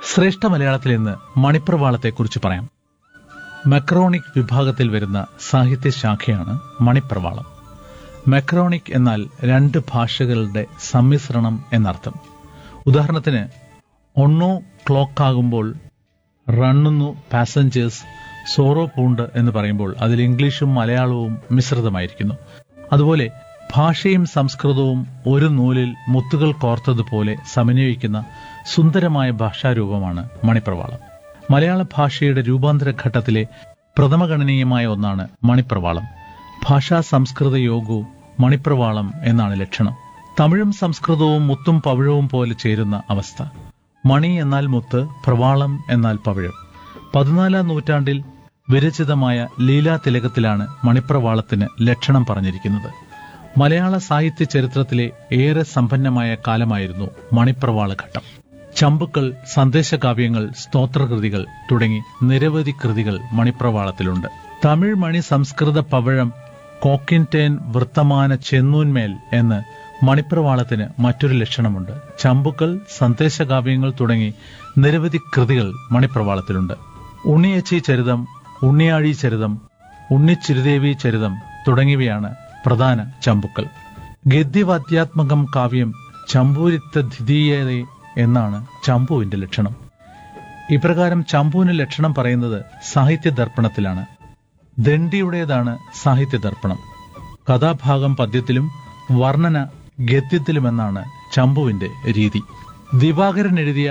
ശ്രേഷ്ഠ മലയാളത്തിൽ ഇന്ന് മണിപ്രവാളത്തെക്കുറിച്ച് പറയാം മെക്രോണിക് വിഭാഗത്തിൽ വരുന്ന സാഹിത്യശാഖയാണ് മണിപ്രവാളം മെക്രോണിക് എന്നാൽ രണ്ട് ഭാഷകളുടെ സമ്മിശ്രണം എന്നർത്ഥം ഉദാഹരണത്തിന് ഒണ്ണോ ക്ലോക്ക് ആകുമ്പോൾ റണ്ണുന്നു പാസഞ്ചേഴ്സ് സോറോ പൂണ്ട് എന്ന് പറയുമ്പോൾ അതിൽ ഇംഗ്ലീഷും മലയാളവും മിശ്രിതമായിരിക്കുന്നു അതുപോലെ ഭാഷയും സംസ്കൃതവും ഒരു നൂലിൽ മുത്തുകൾ കോർത്തതുപോലെ സമന്വയിക്കുന്ന സുന്ദരമായ ഭാഷാരൂപമാണ് മണിപ്രവാളം മലയാള ഭാഷയുടെ രൂപാന്തര ഘട്ടത്തിലെ പ്രഥമഗണനീയമായ ഒന്നാണ് മണിപ്രവാളം ഭാഷാ സംസ്കൃത യോഗവും മണിപ്രവാളം എന്നാണ് ലക്ഷണം തമിഴും സംസ്കൃതവും മുത്തും പവിഴവും പോലെ ചേരുന്ന അവസ്ഥ മണി എന്നാൽ മുത്ത് പ്രവാളം എന്നാൽ പവിഴം പതിനാലാം നൂറ്റാണ്ടിൽ വിരചിതമായ ലീലാ തിലകത്തിലാണ് മണിപ്രവാളത്തിന് ലക്ഷണം പറഞ്ഞിരിക്കുന്നത് മലയാള സാഹിത്യ ചരിത്രത്തിലെ ഏറെ സമ്പന്നമായ കാലമായിരുന്നു മണിപ്രവാള ഘട്ടം ചമ്പുക്കൾ സന്ദേശകാവ്യങ്ങൾ സ്തോത്രകൃതികൾ തുടങ്ങി നിരവധി കൃതികൾ മണിപ്രവാളത്തിലുണ്ട് തമിഴ് മണി സംസ്കൃത പവഴം കോക്കിൻറ്റേൻ വൃത്തമാന ചെന്നൂന്മേൽ എന്ന് മണിപ്രവാളത്തിന് മറ്റൊരു ലക്ഷണമുണ്ട് ചമ്പുക്കൾ സന്ദേശകാവ്യങ്ങൾ തുടങ്ങി നിരവധി കൃതികൾ മണിപ്രവാളത്തിലുണ്ട് ഉണ്ണിയച്ചി ചരിതം ഉണ്ണിയാഴി ചരിതം ഉണ്ണിച്ചിരുദേവി ചരിതം തുടങ്ങിയവയാണ് പ്രധാന ചമ്പുക്കൾ ഗദ്യവാദ്യാത്മകം കാവ്യം ചമ്പൂരിത്ത ദ്വിതീയതേ എന്നാണ് ചമ്പുവിന്റെ ലക്ഷണം ഇപ്രകാരം ചമ്പുവിന് ലക്ഷണം പറയുന്നത് സാഹിത്യ ദർപ്പണത്തിലാണ് ദണ്ഡിയുടേതാണ് സാഹിത്യ ദർപ്പണം കഥാഭാഗം പദ്യത്തിലും വർണ്ണന ഗദ്യത്തിലുമെന്നാണ് ചമ്പുവിന്റെ രീതി ദിവാകരൻ എഴുതിയ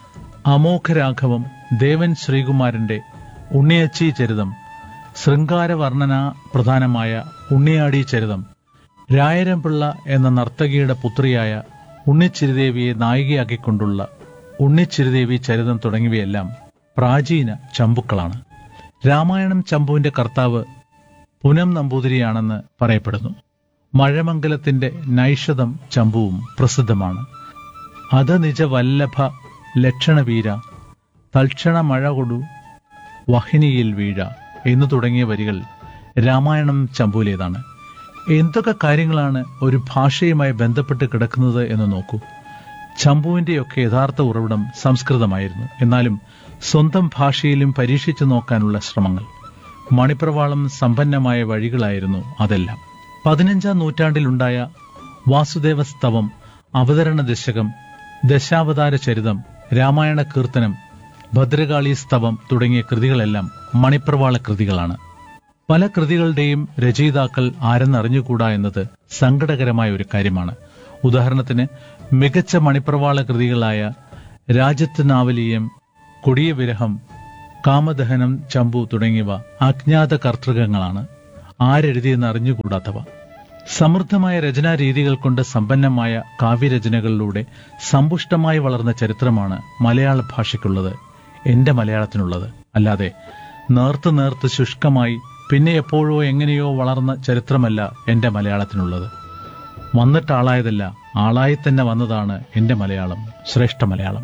അമോഘരാഘവം ദേവൻ ശ്രീകുമാരന്റെ ഉണ്ണിയച്ചി ചരിതം ശൃംഗാരവർണ്ണന പ്രധാനമായ ഉണ്ണിയാടി ചരിതം രായരംപിള്ള എന്ന നർത്തകിയുടെ പുത്രിയായ ഉണ്ണിച്ചിരുദേവിയെ നായികയാക്കിക്കൊണ്ടുള്ള ഉണ്ണിച്ചിരുദേവി ചരിതം തുടങ്ങിയവയെല്ലാം പ്രാചീന ചമ്പുക്കളാണ് രാമായണം ചമ്പുവിന്റെ കർത്താവ് പുനം നമ്പൂതിരിയാണെന്ന് പറയപ്പെടുന്നു മഴമംഗലത്തിന്റെ നൈഷതം ചമ്പുവും പ്രസിദ്ധമാണ് അധ നിജ വല്ലഭ ലക്ഷണവീര തൽക്ഷണ മഴ കൊടു വഹിനിയിൽ വീഴ എന്നു തുടങ്ങിയ വരികൾ രാമായണം ചമ്പുവിലേതാണ് എന്തൊക്കെ കാര്യങ്ങളാണ് ഒരു ഭാഷയുമായി ബന്ധപ്പെട്ട് കിടക്കുന്നത് എന്ന് നോക്കൂ ചമ്പുവിന്റെയൊക്കെ യഥാർത്ഥ ഉറവിടം സംസ്കൃതമായിരുന്നു എന്നാലും സ്വന്തം ഭാഷയിലും പരീക്ഷിച്ചു നോക്കാനുള്ള ശ്രമങ്ങൾ മണിപ്രവാളം സമ്പന്നമായ വഴികളായിരുന്നു അതെല്ലാം പതിനഞ്ചാം നൂറ്റാണ്ടിലുണ്ടായ വാസുദേവ സ്തവം അവതരണ ദശകം ദശാവതാര ചരിതം രാമായണ കീർത്തനം ഭദ്രകാളി സ്തവം തുടങ്ങിയ കൃതികളെല്ലാം മണിപ്രവാള കൃതികളാണ് പല കൃതികളുടെയും രചയിതാക്കൾ ആരെന്നറിഞ്ഞുകൂടാ എന്നത് സങ്കടകരമായ ഒരു കാര്യമാണ് ഉദാഹരണത്തിന് മികച്ച മണിപ്രവാള കൃതികളായ രാജത്ത് നാവലീയം കൊടിയ വിരഹം കാമദഹനം ചമ്പു തുടങ്ങിയവ അജ്ഞാത കർത്തൃകങ്ങളാണ് ആരെഴുതിയെന്ന് അറിഞ്ഞുകൂടാത്തവ സമൃദ്ധമായ രചനാ രീതികൾ കൊണ്ട് സമ്പന്നമായ കാവ്യരചനകളിലൂടെ സമ്പുഷ്ടമായി വളർന്ന ചരിത്രമാണ് മലയാള ഭാഷയ്ക്കുള്ളത് എന്റെ മലയാളത്തിനുള്ളത് അല്ലാതെ നേർത്ത് നേർത്ത് ശുഷ്കമായി പിന്നെ എപ്പോഴോ എങ്ങനെയോ വളർന്ന ചരിത്രമല്ല എന്റെ മലയാളത്തിനുള്ളത് വന്നിട്ട് ആളായതല്ല ആളായി തന്നെ വന്നതാണ് എന്റെ മലയാളം ശ്രേഷ്ഠ മലയാളം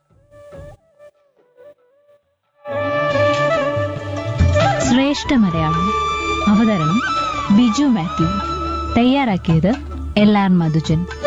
ശ്രേഷ്ഠ മലയാളം അവതരണം ബിജു മാത്യു തയ്യാറാക്കിയത് എൽ ആർ മധുജൻ